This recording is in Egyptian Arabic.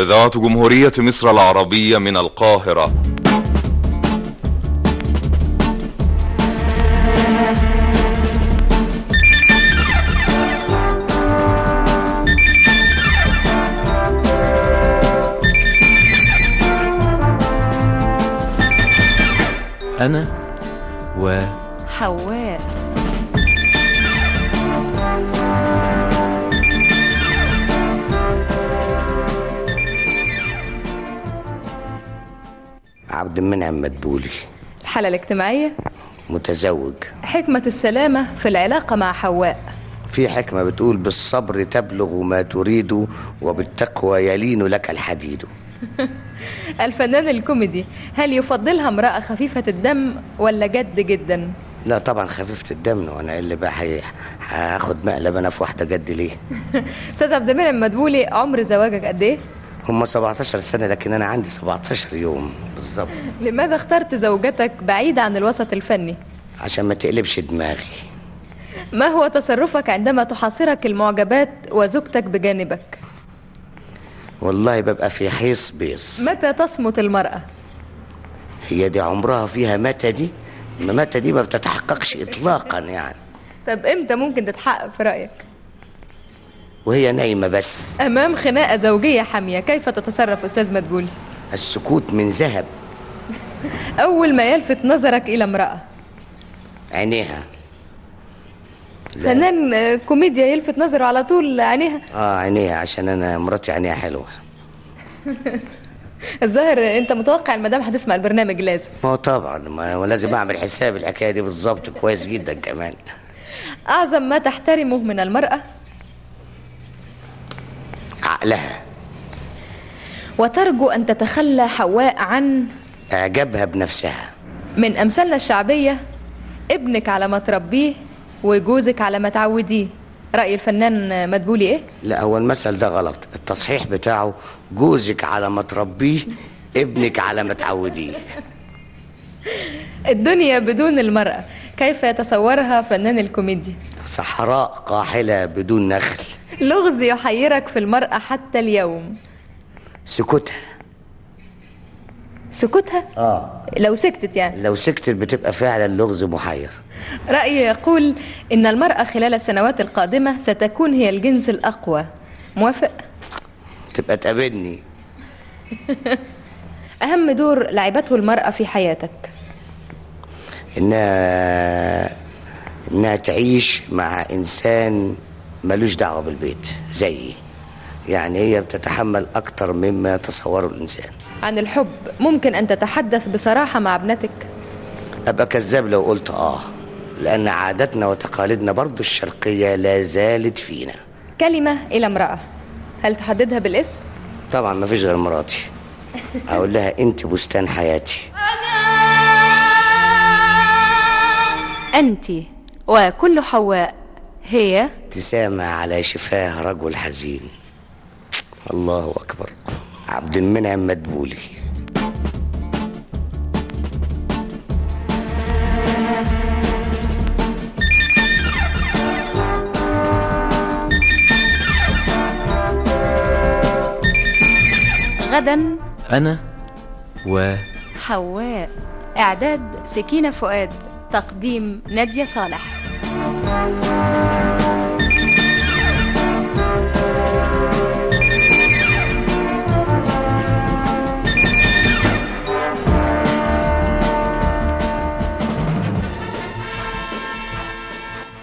إذاعة جمهورية مصر العربية من القاهرة أنا و حواء عبد المنعم مدبولي الحالة الاجتماعية متزوج حكمة السلامة في العلاقة مع حواء في حكمة بتقول بالصبر تبلغ ما تريد وبالتقوى يلين لك الحديد الفنان الكوميدي هل يفضلها امرأة خفيفة الدم ولا جد جدا لا طبعا خفيفة الدم وانا اللي بقى حي- هاخد مقلب انا في واحدة جد ليه استاذ عبد المنعم مدبولي عمر زواجك قد ايه هم 17 سنة لكن انا عندي 17 يوم بالظبط لماذا اخترت زوجتك بعيدة عن الوسط الفني عشان ما تقلبش دماغي ما هو تصرفك عندما تحاصرك المعجبات وزوجتك بجانبك والله ببقى في حيص بيص متى تصمت المرأة هي دي عمرها فيها متى دي ما متى دي ما بتتحققش اطلاقا يعني طب امتى ممكن تتحقق في رأيك وهي نايمة بس امام خناقة زوجية حامية كيف تتصرف استاذ مدبولي السكوت من ذهب اول ما يلفت نظرك الى امرأة عينيها لا. فنان آه، كوميديا يلفت نظره على طول عينيها اه عينيها عشان انا مراتي عينيها حلوه الظاهر انت متوقع المدام هتسمع البرنامج لازم ما هو طبعا ما هو لازم اعمل حساب الحكايه دي بالظبط كويس جدا كمان اعظم ما تحترمه من المرأة عقلها وترجو ان تتخلى حواء عن اعجابها بنفسها من امثالنا الشعبية ابنك على ما تربيه وجوزك على ما تعوديه رأي الفنان مدبولي ايه لا هو المثل ده غلط التصحيح بتاعه جوزك على ما تربيه ابنك على ما تعوديه الدنيا بدون المرأة كيف يتصورها فنان الكوميديا صحراء قاحله بدون نخل لغز يحيرك في المرأة حتى اليوم سكوتها سكوتها اه لو سكتت يعني لو سكتت بتبقى فعلا لغز محير رأيي يقول إن المرأة خلال السنوات القادمة ستكون هي الجنس الأقوى موافق؟ تبقى تقابلني أهم دور لعبته المرأة في حياتك انها انها تعيش مع انسان ملوش دعوه بالبيت زيي يعني هي بتتحمل اكتر مما يتصوره الانسان عن الحب ممكن أن تتحدث بصراحة مع ابنتك ابقى كذاب لو قلت اه لان عاداتنا وتقاليدنا برضو الشرقيه لا زالت فينا كلمة إلى امرأة هل تحددها بالاسم؟ طبعا ما فيش غير مراتي اقول لها انت بستان حياتي أنت وكل حواء هي ابتسامة على شفاه رجل حزين الله أكبر عبد المنعم مدبولي غدا أنا و حواء إعداد سكينة فؤاد تقديم نادية صالح